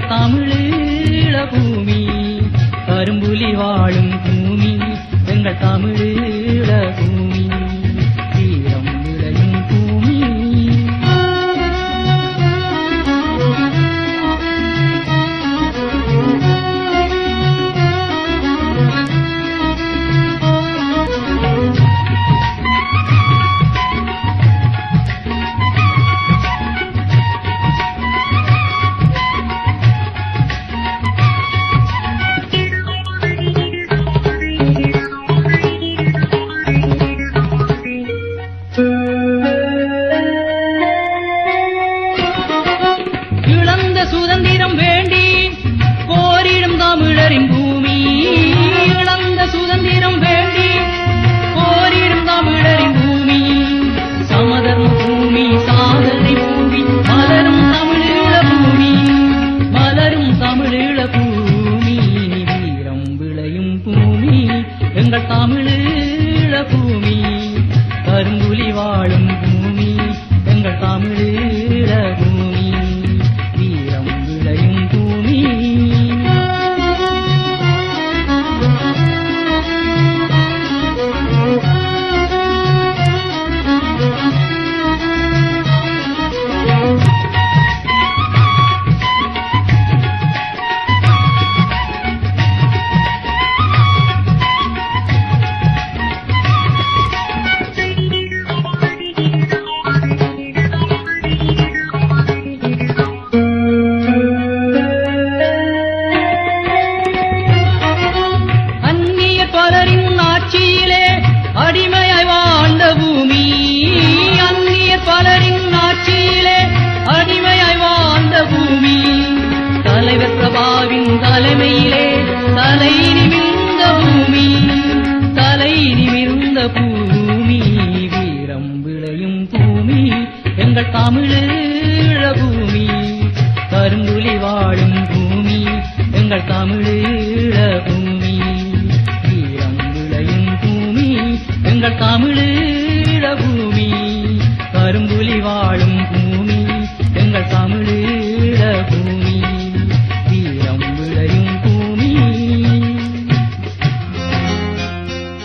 எங்கள் தமிழீழ பூமி கரும்புலி வாழும் பூமி எங்கள் தமிழீழ பூமி வீரம் விளையும் பூமி இழந்த சுதந்திரம் வேண்டி போரிடும் தமிழரின் பூமி இழந்த சுதந்திரம் வேண்டி போரிடும் தமிழரின் பூமி சமதர்ம பூமி சாதனை பூமி மலரும் தமிழீழ பூமி மலரும் தமிழீழ பூமி வீரம் விளையும் பூமி எங்கள் தமிழீழ பூமி கரும்புலி வாழும் பூமி எங்கள் தமிழீழ பூமி வீரம் விளையும் பூமி அந்நிய பலரின் ஆட்சியிலே அடிமையாய் வாழ்ந்த பூமி அந்நிய பலரின் ஆட்சியிலே அடிமையாய் வாழ்ந்த பூமி தலைவர் பிரபாவின் தலைமையிலே தலை நிமிர்ந்த பூமி தலை நிமிர்ந்த பூமி வீரம் விளையும் பூமி எங்கள் தமிழீழ பூமி கரும்புலி வாழும் பூமி எங்கள் தமிழீழ